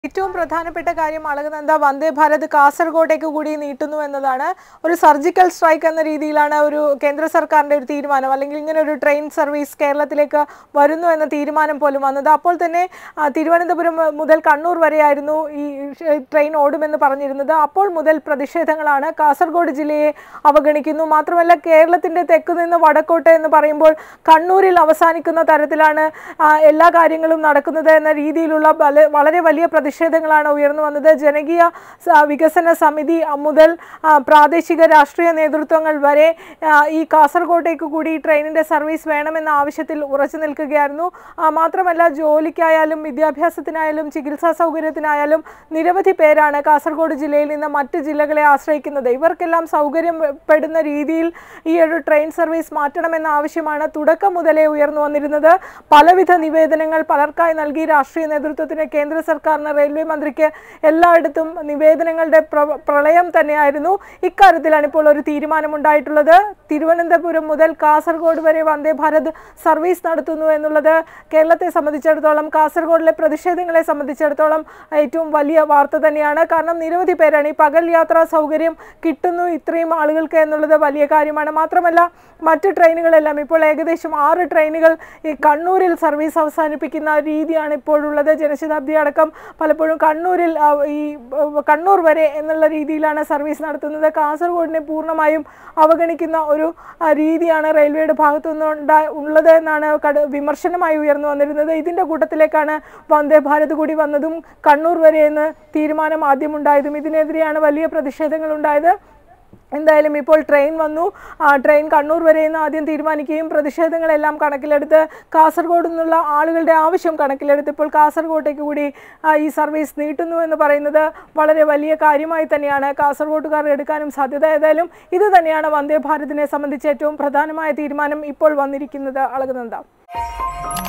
ഏറ്റവും പ്രധാനപ്പെട്ട കാര്യം അളകുനന്ദ വന്ദേ ഭാരത് കാസർഗോട്ടേക്ക് കൂടി നീട്ടുന്നു എന്നതാണ് ഒരു സർജിക്കൽ സ്ട്രൈക്ക് എന്ന രീതിയിലാണ് ഒരു കേന്ദ്ര സർക്കാരിന്റെ ഒരു തീരുമാനം അല്ലെങ്കിൽ ഇങ്ങനെ ഒരു ട്രെയിൻ സർവീസ് കേരളത്തിലേക്ക് വരുന്നു എന്ന തീരുമാനം പോലും വന്നത് അപ്പോൾ തന്നെ ആ, തിരുവനന്തപുരം മുതൽ കണ്ണൂർ വരെയായിരുന്നു ഈ ഷ- ട്രെയിൻ ഓടുമെന്ന് പറഞ്ഞിരുന്നത് അപ്പോൾ മുതൽ പ്രതിഷേധങ്ങളാണ് കാസർഗോഡ് ജില്ലയെ അവഗണിക്കുന്നു മാത്രമല്ല കേരളത്തിന്റെ തെക്ക് നിന്ന് വടക്കോട്ട് എന്ന് പറയുമ്പോൾ കണ്ണൂരിൽ അവസാനിക്കുന്ന തരത്തിലാണ് ആ, എല്ലാ കാര്യങ്ങളും നടക്കുന്നത് എന്ന രീതിയിലുള്ള ബല- വളരെ വലിയ പ്രതിഷേധങ്ങളാണ് ഉയർന്നു വന്നത് ജനകീയ സ- വികസന സമിതി മുതൽ ആ, പ്രാദേശിക രാഷ്ട്രീയ നേതൃത്വങ്ങൾ വരെ ആ, ഈ കാസർഗോട്ടേക്ക് കൂടി ട്രെയിനിന്റെ സർവീസ് വേണമെന്ന ആവശ്യത്തിൽ ഉറച്ചു നിൽക്കുകയായിരുന്നു ആ, മാത്രമല്ല ജോലിക്കായാലും വിദ്യാഭ്യാസത്തിനായാലും ചികിത്സാ സൗകര്യത്തിനായാലും നിരവധി പേരാണ് കാസർഗോഡ് ജില്ലയിൽ നിന്ന് മറ്റ് ജില്ലകളെ ആശ്രയിക്കുന്നത് ഇവർക്കെല്ലാം സൗകര്യപ്പെടുന്ന രീതിയിൽ ഈ ഒരു ട്രെയിൻ സർവീസ് മാറ്റണമെന്ന ആവശ്യമാണ് തുടക്കം മുതലേ ഉയർന്നു വന്നിരുന്നത് പലവിധ നിവേദനങ്ങൾ പലർക്കായി നൽകി രാഷ്ട്രീയ നേതൃത്വത്തിന് കേന്ദ്ര സർക്കാരിന് റെയിൽവേ മന്ത്രിക്ക് എല്ലായിടത്തും നിവേദനങ്ങളുടെ പ്ര- പ്രളയം തന്നെയായിരുന്നു ഇക്കാര്യത്തിലാണ് ഇപ്പോൾ ഒരു തീരുമാനമുണ്ടായിട്ടുള്ളത് തിരുവനന്തപുരം മുതൽ കാസർഗോഡ് വരെ വന്ദേ ഭാരത് സർവീസ് നടത്തുന്നു എന്നുള്ളത് കേരളത്തെ സംബന്ധിച്ചിടത്തോളം കാസർഗോഡിലെ പ്രതിഷേധങ്ങളെ സംബന്ധിച്ചിടത്തോളം ഏറ്റവും വലിയ വാർത്ത തന്നെയാണ് കാരണം നിരവധി പേരാണ് ഈ പകൽ യാത്രാ സൗകര്യം കിട്ടുന്നു ഇത്രയും ആളുകൾക്ക് എന്നുള്ളത് വലിയ കാര്യമാണ് മാത്രമല്ല മറ്റ് ട്രെയിനുകളെല്ലാം ഇപ്പോൾ ഏകദേശം ആറ് ട്രെയിനുകൾ ഈ കണ്ണൂരിൽ സർവീസ് അവസാനിപ്പിക്കുന്ന രീതിയാണ് ഇപ്പോഴുള്ളത് ജനശതാബ്ദി അടക്കം പലപ്പോഴും കണ്ണൂരിൽ ആ, ഈ ആ, കണ്ണൂർ വരെ എന്നുള്ള രീതിയിലാണ് സർവീസ് നടത്തുന്നത് കാസർഗോഡിനെ പൂർണ്ണമായും അവഗണിക്കുന്ന ഒരു ആ, രീതിയാണ് റെയിൽവേയുടെ ഭാഗത്തു നിന്നുണ്ടാ ഉള്ളത് എന്നാണ് കട വിമർശനമായി ഉയർന്നു വന്നിരുന്നത് ഇതിൻ്റെ കൂട്ടത്തിലേക്കാണ് വന്ദേ ഭാരത് കൂടി വന്നതും കണ്ണൂർ വരെ എന്ന് തീരുമാനം ആദ്യമുണ്ടായതും ഇതിനെതിരെയാണ് വലിയ പ്രതിഷേധങ്ങൾ ഉണ്ടായത് എന്തായാലും ഇപ്പോൾ ട്രെയിൻ വന്നു ആ ട്രെയിൻ കണ്ണൂർ വരെ എന്ന് ആദ്യം തീരുമാനിക്കുകയും പ്രതിഷേധങ്ങളെല്ലാം കണക്കിലെടുത്ത് കാസർഗോഡ് നിന്നുള്ള ആളുകളുടെ ആവശ്യം കണക്കിലെടുത്ത് ഇപ്പോൾ കാസർഗോട്ടേക്ക് കൂടി ആ, ഈ സർവീസ് നീട്ടുന്നു എന്ന് പറയുന്നത് വളരെ വലിയ കാര്യമായി തന്നെയാണ് കാസർഗോട്ടുകാർ എടുക്കാനും സാധ്യത ഏതായാലും ഇത് തന്നെയാണ് വന്ദേ ഭാരതിനെ സംബന്ധിച്ച് ഏറ്റവും പ്രധാനമായ തീരുമാനം ഇപ്പോൾ വന്നിരിക്കുന്നത് അളകുനന്ദ